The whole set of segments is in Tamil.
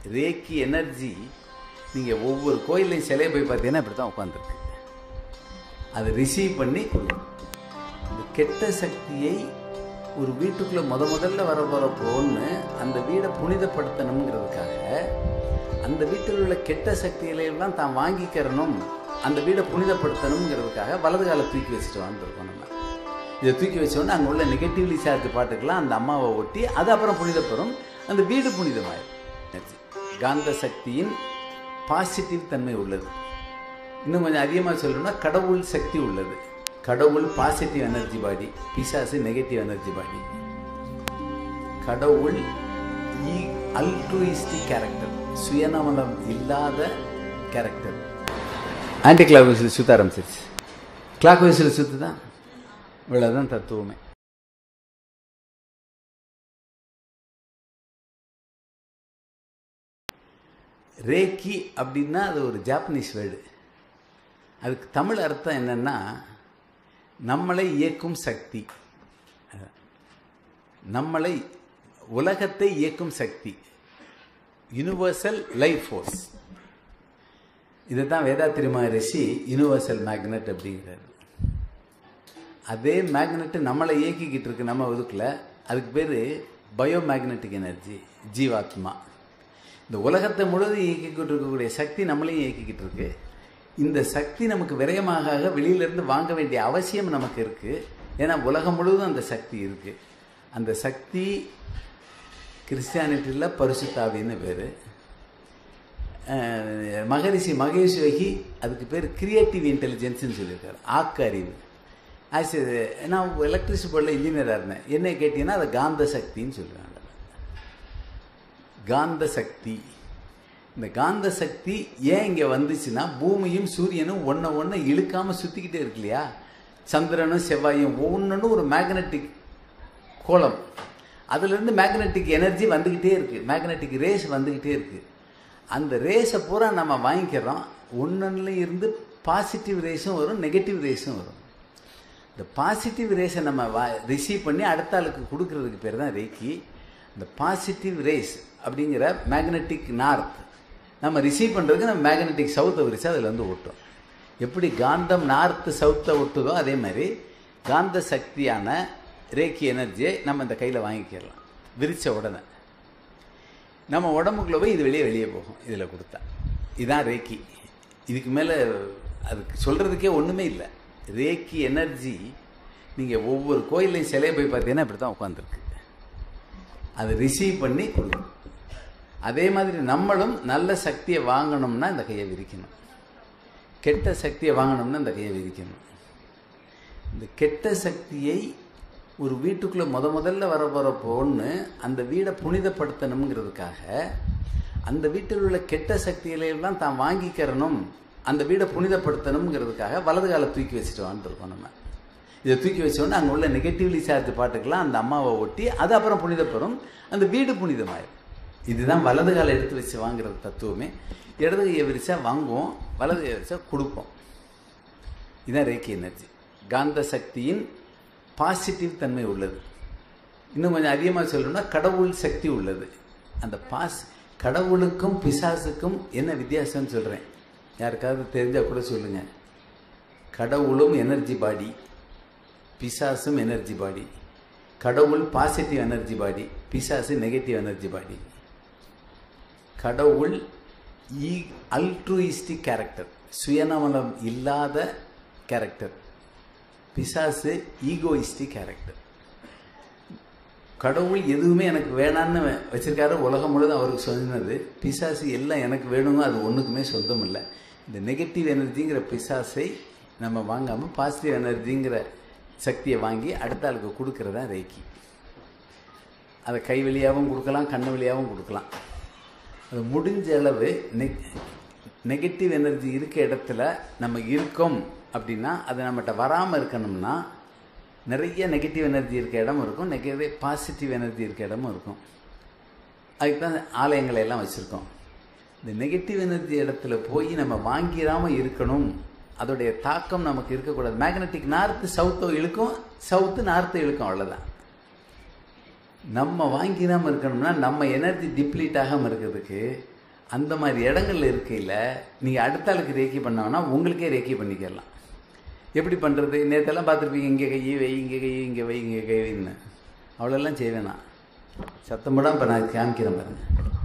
ரேக்கி எனர்ஜி நீங்கள் ஒவ்வொரு கோயிலையும் சிலையை போய் பார்த்தீங்கன்னா இப்படி தான் உட்காந்துருக்கு அதை ரிசீவ் பண்ணி கொடுக்கும் இந்த கெட்ட சக்தியை ஒரு வீட்டுக்குள்ளே முத முதல்ல வர போகிற பொண்ணு அந்த வீடை புனிதப்படுத்தணுங்கிறதுக்காக அந்த வீட்டில் உள்ள கெட்ட சக்திகளை எல்லாம் தான் வாங்கிக்கிறணும் அந்த வீடை புனிதப்படுத்தணுங்கிறதுக்காக வலது காலை தூக்கி வச்சுட்டு வந்திருக்கோம் நம்ம இதை தூக்கி வச்சோன்னே அங்கே உள்ள நெகட்டிவ்லி சார்ஜ் பாட்டுக்கெல்லாம் அந்த அம்மாவை ஒட்டி அது அப்புறம் புனிதப்பெறும் அந்த வீடு புனிதமாயிடும் காந்த சக்தியின் பாசிட்டிவ் தன்மை உள்ளது இன்னும் கொஞ்சம் அதிகமாக சொல்லணும்னா கடவுள் சக்தி உள்ளது கடவுள் பாசிட்டிவ் எனர்ஜி பாடி பிசாசு நெகட்டிவ் எனர்ஜி பாடி கடவுள் அல்ட்ருயிஸ்டிக் கேரக்டர் சுயநமனம் இல்லாத கேரக்டர் ஆன்டி கிளாக் வைஸில் சுத்த ஆரம்பிச்சிருச்சு கிளாக் வைஸில் சுத்து தான் இவ்வளோதான் தத்துவமே ரேக்கி அப்படின்னா அது ஒரு ஜாப்பனீஸ் வேர்டு அதுக்கு தமிழ் அர்த்தம் என்னன்னா நம்மளை இயக்கும் சக்தி நம்மளை உலகத்தை இயக்கும் சக்தி யூனிவர்சல் லைஃப் ஃபோர்ஸ் இதை தான் வேதாத்திரி மகரிஷி யூனிவர்சல் மேக்னெட் அப்படிங்கிறாரு அதே மேக்னெட்டு நம்மளை இயக்கிக்கிட்டு இருக்கு நம்ம இதுக்குள்ள அதுக்கு பேர் பயோ மேக்னெட்டிக் எனர்ஜி ஜீவாத்மா இந்த உலகத்தை முழுவதும் இயக்கிக்கிட்டு இருக்கக்கூடிய சக்தி நம்மளையும் இயக்கிக்கிட்டு இருக்கு இந்த சக்தி நமக்கு விரயமாக வெளியிலேருந்து வாங்க வேண்டிய அவசியம் நமக்கு இருக்குது ஏன்னா உலகம் முழுவதும் அந்த சக்தி இருக்குது அந்த சக்தி கிறிஸ்டியானிட்டியில் பரிசுத்தாவின்னு பேர் மகரிஷி மகேஷ் வகி அதுக்கு பேர் கிரியேட்டிவ் இன்டெலிஜென்ஸ்னு சொல்லியிருக்காரு ஆக்க அறிவு ஆஸ் நான் எலக்ட்ரிசிட்டி போர்டில் இன்ஜினியராக இருந்தேன் என்ன கேட்டிங்கன்னா அதை காந்த சக்தின்னு சொல்லுவாங்க காந்த சக்தி இந்த காந்த சக்தி ஏன் இங்கே வந்துச்சுன்னா பூமியும் சூரியனும் ஒன்றை ஒன்று இழுக்காமல் சுற்றிக்கிட்டே இருக்கு இல்லையா சந்திரனும் செவ்வாயும் ஒவ்வொன்றும் ஒரு மேக்னெட்டிக் கோலம் அதுலேருந்து மேக்னெட்டிக் எனர்ஜி வந்துக்கிட்டே இருக்குது மேக்னெட்டிக் ரேஸ் வந்துக்கிட்டே இருக்குது அந்த ரேஸை பூரா நம்ம வாங்கிக்கிறோம் ஒன்றுல இருந்து பாசிட்டிவ் ரேஸும் வரும் நெகட்டிவ் ரேஸும் வரும் இந்த பாசிட்டிவ் ரேஸை நம்ம வா ரிசீவ் பண்ணி அடுத்த ஆளுக்கு கொடுக்கறதுக்கு பேர் தான் ரேக்கி இந்த பாசிட்டிவ் ரேஸ் அப்படிங்கிற மேக்னெட்டிக் நார்த் நம்ம ரிசீவ் பண்ணுறதுக்கு நம்ம மேக்னெட்டிக் சவுத்தை விரிச்சு அதில் வந்து ஒட்டும் எப்படி காந்தம் நார்த்து சவுத்தை ஒட்டுதோ அதே மாதிரி காந்த சக்தியான ரேக்கி எனர்ஜியை நம்ம இந்த கையில் வாங்கிக்கிடலாம் விரித்த உடனே நம்ம உடம்புக்குள்ளே போய் இது வெளியே வெளியே போகும் இதில் கொடுத்தா இதுதான் ரேக்கி இதுக்கு மேலே அதுக்கு சொல்கிறதுக்கே ஒன்றுமே இல்லை ரேக்கி எனர்ஜி நீங்கள் ஒவ்வொரு கோயிலையும் சிலையை போய் பார்த்தீங்கன்னா இப்படி தான் உட்காந்துருக்கு அதை ரிசீவ் பண்ணி கொடுக்கும் அதே மாதிரி நம்மளும் நல்ல சக்தியை வாங்கணும்னா இந்த கையை விரிக்கணும் கெட்ட சக்தியை வாங்கணும்னா இந்த கையை விரிக்கணும் இந்த கெட்ட சக்தியை ஒரு வீட்டுக்குள்ளே முத முதல்ல வர போகிற பொண்ணு அந்த வீடை புனிதப்படுத்தணுங்கிறதுக்காக அந்த வீட்டில் உள்ள கெட்ட சக்திகளை எல்லாம் தான் வாங்கிக்கிறணும் அந்த வீடை புனிதப்படுத்தணுங்கிறதுக்காக வலது காலை தூக்கி வச்சுட்டு வந்துருக்கோம் நம்ம இதை தூக்கி வச்சோடனே அங்கே உள்ள நெகட்டிவ்லி சார்ஜ் பாட்டுக்கெல்லாம் அந்த அம்மாவை ஒட்டி அது அப்புறம் புனிதப்பெறும் அந்த வீடு புனிதமாயிடும் இதுதான் வலது காலை எடுத்து வச்சு வாங்குறது தத்துவமே இடது கையை விரிச்சா வாங்குவோம் வலது கையை விரிச்சா கொடுப்போம் இதுதான் ரேக்கி எனர்ஜி காந்த சக்தியின் பாசிட்டிவ் தன்மை உள்ளது இன்னும் கொஞ்சம் அதிகமாக சொல்லணும்னா கடவுள் சக்தி உள்ளது அந்த பாஸ் கடவுளுக்கும் பிசாசுக்கும் என்ன வித்தியாசம்னு சொல்கிறேன் யாருக்காவது தெரிஞ்சால் கூட சொல்லுங்கள் கடவுளும் எனர்ஜி பாடி பிசாசும் எனர்ஜி பாடி கடவுள் பாசிட்டிவ் எனர்ஜி பாடி பிசாசு நெகட்டிவ் எனர்ஜி பாடி கடவுள் ஈ அல்ட்ருயிஸ்டிக் கேரக்டர் சுயநமனம் இல்லாத கேரக்டர் பிசாசு ஈகோயிஸ்டிக் கேரக்டர் கடவுள் எதுவுமே எனக்கு வேணான்னு வச்சிருக்காரு உலகம் முழுவதும் அவருக்கு சொன்னது பிசாசு எல்லாம் எனக்கு வேணுங்க அது ஒன்றுக்குமே சொந்தம் இல்லை இந்த நெகட்டிவ் எனர்ஜிங்கிற பிசாசை நம்ம வாங்காமல் பாசிட்டிவ் எனர்ஜிங்கிற சக்தியை வாங்கி அடுத்த ஆளுக்கு கொடுக்கறதா ரேக்கி அதை கை வழியாகவும் கொடுக்கலாம் கண்ணு வழியாகவும் கொடுக்கலாம் அது முடிஞ்ச அளவு நெக் நெகட்டிவ் எனர்ஜி இருக்க இடத்துல நம்ம இருக்கோம் அப்படின்னா அது நம்மகிட்ட வராமல் இருக்கணும்னா நிறைய நெகட்டிவ் எனர்ஜி இருக்க இடம் இருக்கும் நெகட்டிவ் பாசிட்டிவ் எனர்ஜி இருக்க இடமும் இருக்கும் அதுக்கு தான் ஆலயங்களை எல்லாம் வச்சுருக்கோம் இந்த நெகட்டிவ் எனர்ஜி இடத்துல போய் நம்ம வாங்கிடாமல் இருக்கணும் அதோடைய தாக்கம் நமக்கு இருக்கக்கூடாது மேக்னெட்டிக் நார்த்து சவுத்தோ இழுக்கும் சவுத்து நார்த்து இழுக்கும் அவ்வளோதான் நம்ம வாங்கிடாமல் இருக்கணும்னா நம்ம எனர்ஜி டிப்ளீட் ஆகாமல் இருக்கிறதுக்கு அந்த மாதிரி இடங்கள்ல இருக்கையில் நீங்கள் அடுத்த ஆளுக்கு ரேக்கி பண்ணோன்னா உங்களுக்கே ரேக்கி பண்ணிக்கலாம் எப்படி பண்ணுறது நேற்றெல்லாம் பார்த்துருப்பீங்க இங்கே கை வை இங்கே கை இங்கே வை இங்கே கை வைன்னு அவ்வளோலாம் செய்வேன் நான் சத்தம் போடாம இப்போ நான் காமிக்கிறேன் பாருங்க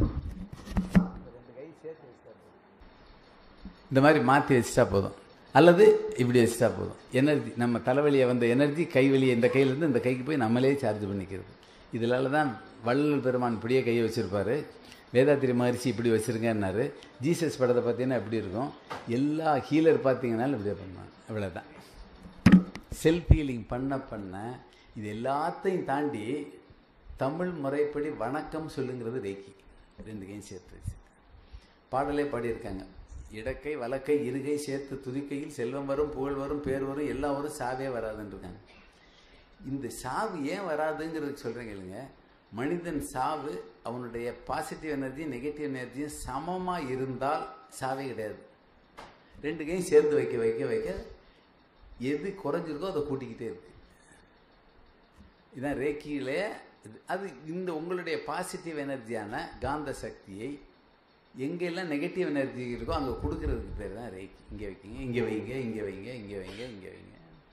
இந்த மாதிரி மாற்றி வச்சுட்டா போதும் அல்லது இப்படி வச்சுட்டா போதும் எனர்ஜி நம்ம தலைவலியை வந்த எனர்ஜி கை வலியை இந்த கையிலேருந்து இந்த கைக்கு போய் நம்மளே சார்ஜ் பண்ணிக்கிறது இதனால தான் வள்ளல் பெருமான் இப்படியே கையை வச்சுருப்பாரு வேதாத்திரி மகரிஷி இப்படி வச்சுருங்கன்னாரு ஜீசஸ் படத்தை பார்த்தீங்கன்னா எப்படி இருக்கும் எல்லா ஹீலர் பார்த்தீங்கன்னாலும் இப்படியே பண்ணுவாங்க இவ்வளோதான் செல்ஃப் ஹீலிங் பண்ண பண்ண இது எல்லாத்தையும் தாண்டி தமிழ் முறைப்படி வணக்கம் சொல்லுங்கிறது ரேக்கி ரெண்டு கையும் சேர்த்து வச்சு பாடலே பாடியிருக்காங்க இடக்கை வலக்கை இருகை சேர்த்து துதிக்கையில் செல்வம் வரும் புகழ் வரும் பேர் வரும் எல்லாம் வரும் சாவே வராதுன்னு இருக்காங்க இந்த சாவு ஏன் வராதுங்கிறதுக்கு சொல்கிறேன் கேளுங்க மனிதன் சாவு அவனுடைய பாசிட்டிவ் எனர்ஜி நெகட்டிவ் எனர்ஜியும் சமமாக இருந்தால் சாவே கிடையாது ரெண்டு கையும் சேர்ந்து வைக்க வைக்க வைக்க எது குறைஞ்சிருக்கோ அதை கூட்டிக்கிட்டே இருக்கு இதான் ரேக்கியிலே அது இந்த உங்களுடைய பாசிட்டிவ் எனர்ஜியான காந்த சக்தியை எங்கெல்லாம் நெகட்டிவ் எனர்ஜி இருக்கோ அங்கே கொடுக்கறதுக்கு பேர் தான் ரேக்கி இங்கே வைக்கிங்க இங்கே வைங்க இங்கே வைங்க இங்கே வைங்க இங்கே வைங்க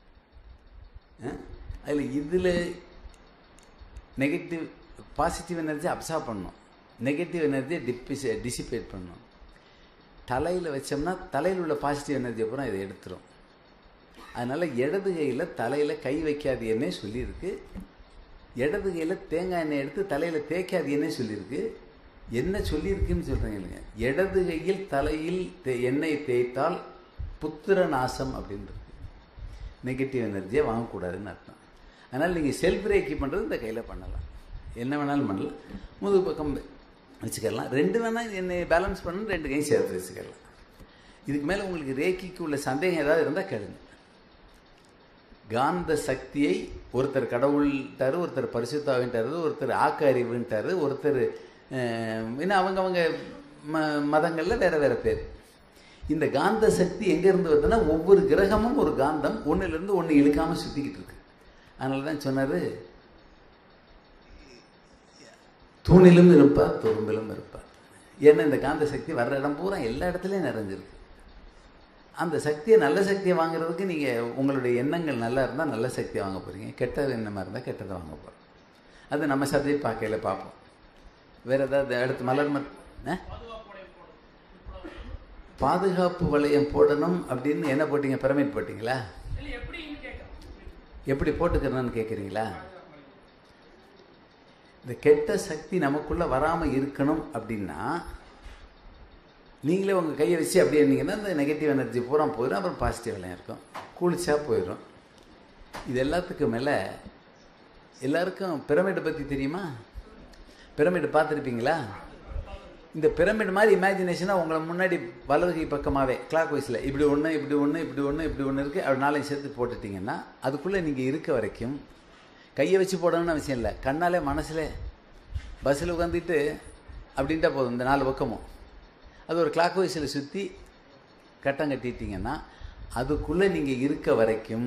அதில் இதில் நெகட்டிவ் பாசிட்டிவ் எனர்ஜி அப்சார்ப் பண்ணணும் நெகட்டிவ் எனர்ஜியை டிப்பிஸ் டிசிபேட் பண்ணணும் தலையில் வச்சோம்னா தலையில் உள்ள பாசிட்டிவ் எனர்ஜி பூரா இதை எடுத்துரும் அதனால் இடது கையில் தலையில் கை வைக்காதீன்னே சொல்லியிருக்கு இடது கையில் தேங்காய் எண்ணெய் எடுத்து தலையில் தேய்க்காதீன்னே சொல்லியிருக்கு என்ன சொல்லியிருக்குன்னு சொல்கிறேங்க இல்லைங்க இடது கையில் தலையில் தே எண்ணெய் தேய்த்தால் புத்திர நாசம் அப்படின்றது நெகட்டிவ் எனர்ஜியை வாங்கக்கூடாதுன்னு அர்த்தம் அதனால் நீங்கள் செல்ஃப் ரேக்கி பண்ணுறது இந்த கையில் பண்ணலாம் என்ன வேணாலும் பண்ணலாம் முதுகு பக்கம் வச்சுக்கலாம் ரெண்டு வேணால் என்னை பேலன்ஸ் பண்ணணும் ரெண்டு கையும் சேர்த்து வச்சுக்கலாம் இதுக்கு மேலே உங்களுக்கு ரேக்கிக்கு உள்ள சந்தேகம் ஏதாவது இருந்தால் கேளுங்க காந்த சக்தியை ஒருத்தர் கடவுள்ட்டாரு ஒருத்தர் பரிசுத்தாவின்ட்டாரு ஒருத்தர் ஆக்க அறிவுன்ட்டாரு ஒருத்தர் இன்னும் அவங்க அவங்க ம மதங்களில் வேறு வேறு பேர் இந்த காந்த சக்தி எங்கேருந்து வருதுன்னா ஒவ்வொரு கிரகமும் ஒரு காந்தம் ஒன்றுலேருந்து ஒன்று இழுக்காமல் சுற்றிக்கிட்டு இருக்கு அதனால தான் சொன்னார் தூணிலும் இருப்பார் துரும்பிலும் இருப்பார் ஏன்னா இந்த காந்த சக்தி வர்ற இடம் பூரா எல்லா இடத்துலையும் நிறைஞ்சிருக்கு அந்த சக்தியை நல்ல சக்தியை வாங்குறதுக்கு நீங்கள் உங்களுடைய எண்ணங்கள் நல்லா இருந்தால் நல்ல சக்தியை வாங்க போகிறீங்க கெட்டது எண்ணமாக இருந்தால் கெட்டதை வாங்க போகிறோம் அது நம்ம சப்ஜெக்ட் பார்க்கையில் பார்ப்போம் வேறு ஏதாவது அடுத்து மலர் மத் பாதுகாப்பு வளையம் போடணும் அப்படின்னு என்ன போட்டீங்க பிரமிட் போட்டிங்களா எப்படி போட்டுக்கிறேன்னு கேட்குறீங்களா இந்த கெட்ட சக்தி நமக்குள்ளே வராமல் இருக்கணும் அப்படின்னா நீங்களே உங்கள் கையை வச்சு அப்படியே இருந்தீங்கன்னா இந்த நெகட்டிவ் எனர்ஜி பூரா போயிடும் அப்புறம் பாசிட்டிவ் எல்லாம் இருக்கும் குளிச்சா போயிடும் இது எல்லாத்துக்கும் மேலே எல்லாருக்கும் பிரமிடை பற்றி தெரியுமா பிரமிடு பார்த்துருப்பீங்களா இந்த பிரமிட் மாதிரி இமேஜினேஷனாக உங்களை முன்னாடி வலதுகை பக்கமாகவே கிளாக் வைஸில் இப்படி ஒன்று இப்படி ஒன்று இப்படி ஒன்று இப்படி ஒன்று இருக்குது அப்படி நாளைக்கு சேர்த்து போட்டுட்டிங்கன்னா அதுக்குள்ளே நீங்கள் இருக்க வரைக்கும் கையை வச்சு போடணும்னு அவசியம் இல்லை கண்ணாலே மனசில் பஸ்ஸில் உட்காந்துட்டு அப்படின்ட்டா போதும் இந்த நாலு பக்கமும் அது ஒரு கிளாக் வைஸில் சுற்றி கட்டம் கட்டிட்டீங்கன்னா அதுக்குள்ளே நீங்கள் இருக்க வரைக்கும்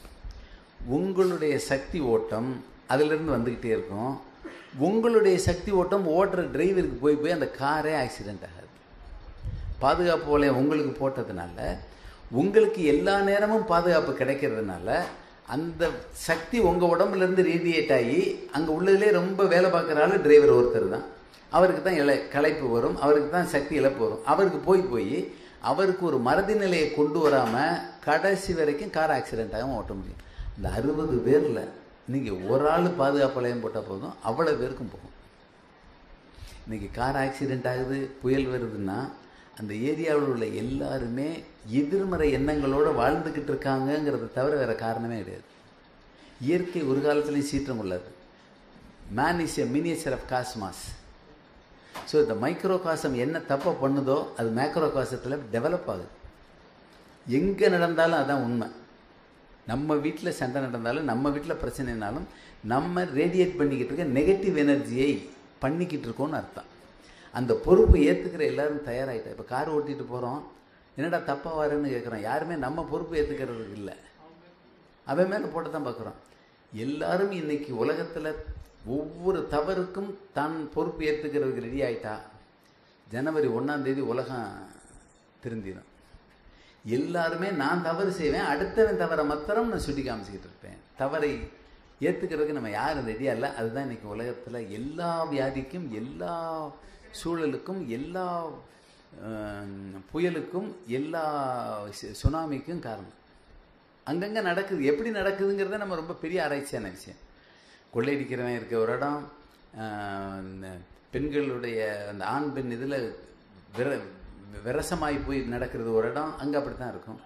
உங்களுடைய சக்தி ஓட்டம் அதிலிருந்து வந்துக்கிட்டே இருக்கும் உங்களுடைய சக்தி ஓட்டம் ஓட்டுற டிரைவருக்கு போய் போய் அந்த காரே ஆக்சிடெண்ட் ஆகாது பாதுகாப்பு வளையம் உங்களுக்கு போட்டதுனால உங்களுக்கு எல்லா நேரமும் பாதுகாப்பு கிடைக்கிறதுனால அந்த சக்தி உங்கள் உடம்புலேருந்து ரேடியேட் ஆகி அங்கே உள்ளதுலே ரொம்ப வேலை பார்க்குற ஆள் டிரைவர் ஒருத்தர் தான் அவருக்கு தான் இலை களைப்பு வரும் அவருக்கு தான் சக்தி இழப்பு வரும் அவருக்கு போய் போய் அவருக்கு ஒரு மறதி நிலையை கொண்டு வராமல் கடைசி வரைக்கும் கார் ஆக்சிடென்ட் ஆகும் ஓட்ட முடியும் இந்த அறுபது பேரில் நீங்கள் ஒரு ஆள் பாதுகாப்பு வளையம் போட்டால் போதும் அவ்வளோ பேருக்கும் போகும் இன்றைக்கி கார் ஆக்சிடெண்ட் ஆகுது புயல் வருதுன்னா அந்த ஏரியாவில் உள்ள எல்லாருமே எதிர்மறை எண்ணங்களோடு வாழ்ந்துக்கிட்டு இருக்காங்கங்கிறத தவிர வேறு காரணமே கிடையாது இயற்கை ஒரு காலத்துலேயும் சீற்றம் உள்ளது man is a miniature of cosmos so இந்த மைக்ரோ காசம் என்ன தப்பாக பண்ணுதோ அது மேக்ரோ காசத்தில் டெவலப் ஆகுது எங்கே நடந்தாலும் அதான் உண்மை நம்ம வீட்டில் சண்டை நடந்தாலும் நம்ம வீட்டில் பிரச்சனைனாலும் நம்ம ரேடியேட் பண்ணிக்கிட்டு இருக்க நெகட்டிவ் எனர்ஜியை பண்ணிக்கிட்டு இருக்கோம்னு அர்த்தம் அந்த பொறுப்பை ஏற்றுக்கிற எல்லாரும் தயாராகிட்டா இப்போ கார் ஓட்டிகிட்டு போகிறோம் என்னடா தப்பாக வரேன்னு கேட்குறோம் யாருமே நம்ம பொறுப்பு ஏற்றுக்கிறதுக்கு இல்லை அவன் மேலே போட்டு தான் பார்க்குறோம் எல்லாரும் இன்னைக்கு உலகத்தில் ஒவ்வொரு தவறுக்கும் தான் பொறுப்பு ஏற்றுக்கிறதுக்கு ரெடி ஆயிட்டா ஜனவரி ஒன்றாம் தேதி உலகம் திருந்திடும் எல்லாருமே நான் தவறு செய்வேன் அடுத்தவன் தவறை மாத்திரம் நான் சுட்டி காமிச்சிக்கிட்டு இருப்பேன் தவறை ஏற்றுக்கிறதுக்கு நம்ம யாரும் ரெடியா இல்லை அதுதான் இன்னைக்கு உலகத்தில் எல்லா வியாதிக்கும் எல்லா சூழலுக்கும் எல்லா அஹ், புயலுக்கும் எல்லா சு- சுனாமிக்கும் காரணம் அங்கங்கே நடக்குது எப்படி நடக்குதுங்கிறத நம்ம ரொம்ப பெரிய ஆராய்ச்சியான விஷயம் கொள்ளையடிக்கிறவன் இருக்க ஒரு இடம் ஆஹ், இந்த பெண்களுடைய அந்த ஆண் பெண் இதில் விர விரசமாகி போய் நடக்கிறது ஒரு இடம் அங்கே அப்படி தான் இருக்கும்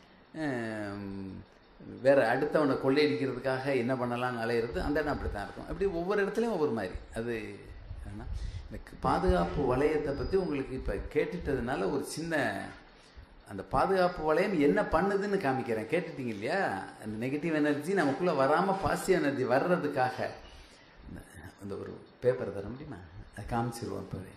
ஆம், வேற அடுத்தவனை கொள்ளையடிக்கிறதுக்காக என்ன பண்ணலாம்னு அலையிறது அந்த இடம் அப்படி தான் இருக்கும் அப்படி ஒவ்வொரு இடத்துலையும் ஒவ்வொரு மாதிரி அது என்ன இந்த பாதுகாப்பு வளையத்தை பற்றி உங்களுக்கு இப்போ கேட்டுட்டதுனால ஒரு சின்ன அந்த பாதுகாப்பு வளையம் என்ன பண்ணுதுன்னு காமிக்கிறேன் கேட்டுட்டீங்க இல்லையா அந்த நெகட்டிவ் எனர்ஜி நமக்குள்ளே வராமல் பாசிட்டிவ் எனர்ஜி வர்றதுக்காக இந்த- அந்த ஒரு பேப்பர் தர முடியுமா அதை காமிச்சிருவோம் இப்போவே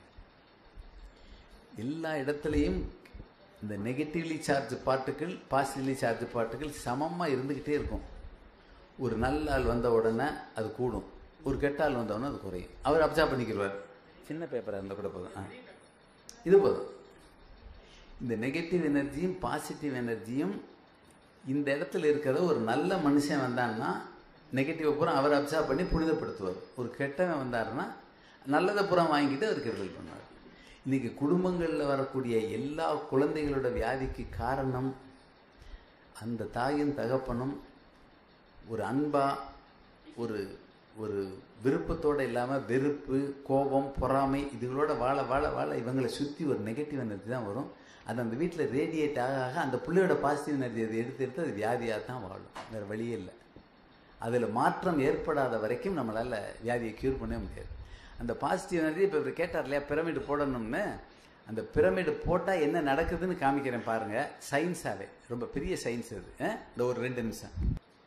எல்லா இடத்துலையும் இந்த நெகட்டிவ்லி சார்ஜ் பாட்டுகள் பாசிட்டிவ்லி சார்ஜ் பாட்டுகள் சமமாக இருந்துக்கிட்டே இருக்கும் ஒரு நல்ல ஆள் வந்த உடனே அது கூடும் ஒரு கெட்ட ஆள் வந்த உடனே அது குறையும் அவர் அப்சர்வ் பண்ணிக்கிடுவார் சின்ன பேப்பராக இருந்தால் கூட போதும் ஆ இது போதும் இந்த நெகட்டிவ் எனர்ஜியும் பாசிட்டிவ் எனர்ஜியும் இந்த இடத்துல இருக்கிறத ஒரு நல்ல மனுஷன் வந்தான்னா நெகட்டிவ் பூரா அவர் அப்சர்வ் பண்ணி புனிதப்படுத்துவார் ஒரு கெட்டவன் வந்தாருன்னா நல்லதை பூரா வாங்கிட்டு அவர் கெடுதல் பண்ணுவார் இன்னைக்கு குடும்பங்களில் வரக்கூடிய எல்லா குழந்தைகளோட வியாதிக்கு காரணம் அந்த தாயும் தகப்பனும் ஒரு அன்பா ஒரு ஒரு விருப்பத்தோடு இல்லாமல் வெறுப்பு கோபம் பொறாமை இதுகளோட வாழ வாழ வாழ இவங்களை சுற்றி ஒரு நெகட்டிவ் எனர்ஜி தான் வரும் அது அந்த வீட்டில் ரேடியேட் ஆக ஆக அந்த பிள்ளையோட பாசிட்டிவ் எனர்ஜி அதை எடுத்து எடுத்து அது வியாதியாக தான் வாழும் வேறு வழியே இல்லை அதில் மாற்றம் ஏற்படாத வரைக்கும் நம்மளால் வியாதியை க்யூர் பண்ணவே முடியாது அந்த பாசிட்டிவ் எனர்ஜி இப்போ இவர் கேட்டார் இல்லையா பிரமிடு போடணும்னு அந்த பிரமிடு போட்டால் என்ன நடக்குதுன்னு காமிக்கிறேன் பாருங்கள் சயின்ஸாகவே ரொம்ப பெரிய சயின்ஸ் அது ஆ? இந்த ஒரு ரெண்டு நிமிஷம்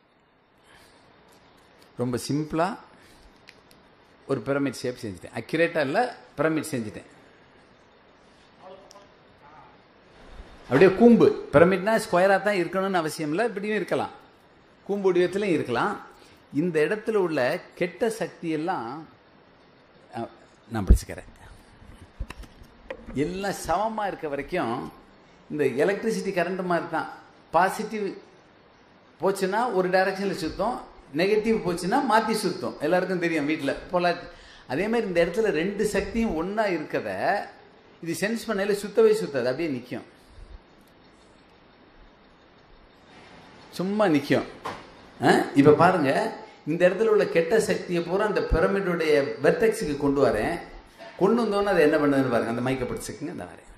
ரொம்ப சிம்பிளாக ஒரு பிரமிட் ஷேப் செஞ்சுட்டேன் அக்யூரேட்டாக இல்லை பிரமிட் செஞ்சுட்டேன் அப்படியே கூம்பு பிரமிட்னா ஸ்கொயராக தான் இருக்கணும்னு அவசியம் இல்லை இப்படியும் இருக்கலாம் கூம்பு வடிவத்திலையும் இருக்கலாம் இந்த இடத்துல உள்ள கெட்ட சக்தியெல்லாம் அஹ், நான் பிடிச்சிக்கிறேன் எல்லாம் சமமாக இருக்க வரைக்கும் இந்த எலக்ட்ரிசிட்டி கரண்ட் மாதிரி தான் பாசிட்டிவ் போச்சுன்னா ஒரு டைரக்ஷனில் சுத்தம் நெகட்டிவ் போச்சுன்னா மாற்றி சுத்தம் எல்லாருக்கும் தெரியும் வீட்டில் போல அதே மாதிரி இந்த இடத்துல ரெண்டு சக்தியும் ஒன்றா இருக்கத இது சென்ஸ் பண்ணையில சுத்தவே சுத்தாது அப்படியே நிற்கும் சும்மா நிற்கும் இப்போ பாருங்க இந்த இடத்துல உள்ள கெட்ட சக்தியை பூரா அந்த பிரமிடுடைய வெர்டெக்ஸுக்கு கொண்டு வரேன் கொண்டு வந்தோன்னே அதை என்ன பண்ணுதுன்னு பாருங்க அந்த மைக்கை பிடிச்சிக்குங்க இந்த வரேன்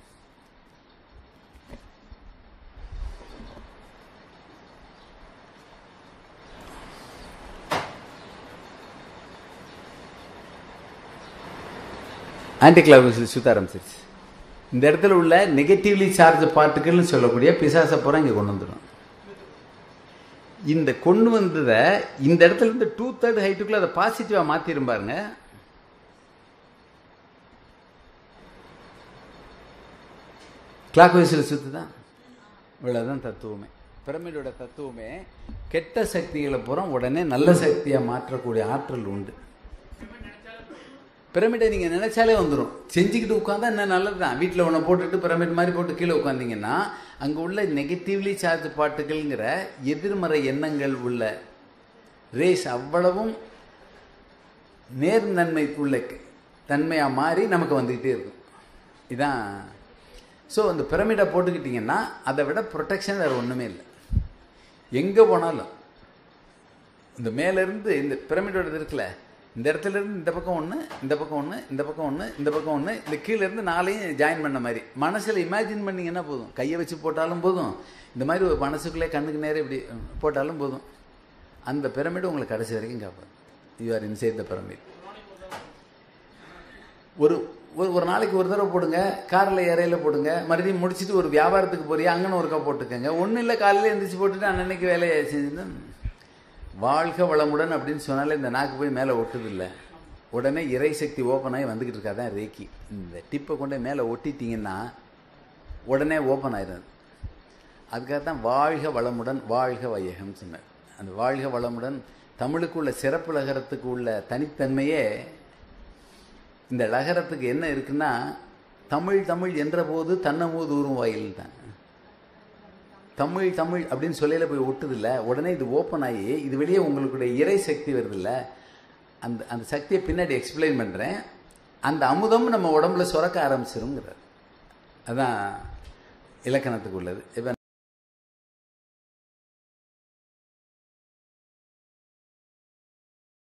ஆன்டி கிளாஸ் சுத்த ஆரம்பிச்சிருச்சு இந்த இடத்துல உள்ள நெகட்டிவ்லி சார்ஜ் பார்ட்டிகள்னு சொல்லக்கூடிய பிசாசை பூரா இங்கே கொண்டு வந்துடும் இந்த கொண்டு வந்ததை இந்த இடத்துல இருந்து டூ தேர்ட் ஹைட்டுக்குள்ள அதை பாசிட்டிவா மாத்திரும் பாருங்க கிளாக் வைஸில் சுத்துதான் இவ்வளவுதான் தத்துவமே பிரமிடோட தத்துவமே கெட்ட சக்திகளை பூரா உடனே நல்ல சக்தியா மாற்றக்கூடிய ஆற்றல் உண்டு பிரமிடை நீங்க நினைச்சாலே வந்துடும் செஞ்சுக்கிட்டு உட்காந்தா என்ன நல்லது தான் வீட்டில் ஒன்று போட்டுட்டு பிரமிட் மாதிரி போட்டு கீழே உட்காந்தீங்கன்னா அங்கே உள்ள நெகட்டிவ்லி சார்ஜ் பாட்டுகள்ங்கிற எதிர்மறை எண்ணங்கள் உள்ள ரேஸ் அவ்வளவும் நேர் நன்மைக்குள்ள தன்மையாக மாறி நமக்கு வந்துக்கிட்டே இருக்கும் இதான் ஸோ அந்த பிரமிடை போட்டுக்கிட்டிங்கன்னா அதை விட ப்ரொடெக்ஷன் வேறு ஒன்றுமே இல்லை எங்கே போனாலும் இந்த மேலேருந்து இந்த பிரமிடோட இருக்குல்ல இந்த இடத்துல இருந்து இந்த பக்கம் ஒன்று இந்த பக்கம் ஒன்று இந்த பக்கம் ஒன்று இந்த பக்கம் ஒன்று இந்த கீழே இருந்து நாளையும் ஜாயின் பண்ண மாதிரி மனசில் இமேஜின் பண்ணிங்கன்னா போதும் கையை வச்சு போட்டாலும் போதும் இந்த மாதிரி ஒரு மனசுக்குள்ளே கண்ணுக்கு நேரம் இப்படி போட்டாலும் போதும் அந்த பிரமிடு உங்களுக்கு கடைசி வரைக்கும் காப்பாது you are inside the pyramid ஒரு ஒரு ஒரு நாளைக்கு ஒரு தடவை போடுங்க காரில் இறையில போடுங்க மறுபடியும் முடிச்சுட்டு ஒரு வியாபாரத்துக்கு போறியா அங்கன்னு ஒருக்கா போட்டுக்கோங்க ஒன்றும் இல்லை காலையில் எழுந்திரிச்சு போட்டுட்டு அன்னன்னைக்கு வேலையை செஞ்சுட்டு வாழ்க வளமுடன் அப்படின்னு சொன்னாலே இந்த நாக்கு போய் மேலே ஒட்டுது இல்லை உடனே இறை சக்தி ஓப்பன் ஆகி வந்துக்கிட்டு இருக்காதான் ரேக்கி இந்த டிப்பை கொண்டு மேலே ஒட்டிட்டீங்கன்னா உடனே ஓப்பன் ஆயிடும் அதுக்காக தான் வாழ்க வளமுடன் வாழ்க வையகம் சொன்னார் அந்த வாழ்க வளமுடன் தமிழுக்கு உள்ள சிறப்பு லகரத்துக்கு உள்ள தனித்தன்மையே இந்த லகரத்துக்கு என்ன இருக்குன்னா தமிழ் தமிழ் என்ற போது தன்னமோது ஊரும் வாயில் தான் தமிழ் தமிழ் அப்படின்னு சொல்லையில போய் ஒட்டுதில்ல உடனே இது ஓப்பன் ஆகி இது வெளியே உங்களுடைய இறை சக்தி வருதுல்ல அந்த அந்த சக்தியை பின்னாடி எக்ஸ்பிளைன் பண்ணுறேன் அந்த அமுதம் நம்ம உடம்புல சுரக்க ஆரம்பிச்சிருங்கிறார் அதான் இலக்கணத்துக்கு உள்ளது இப்போ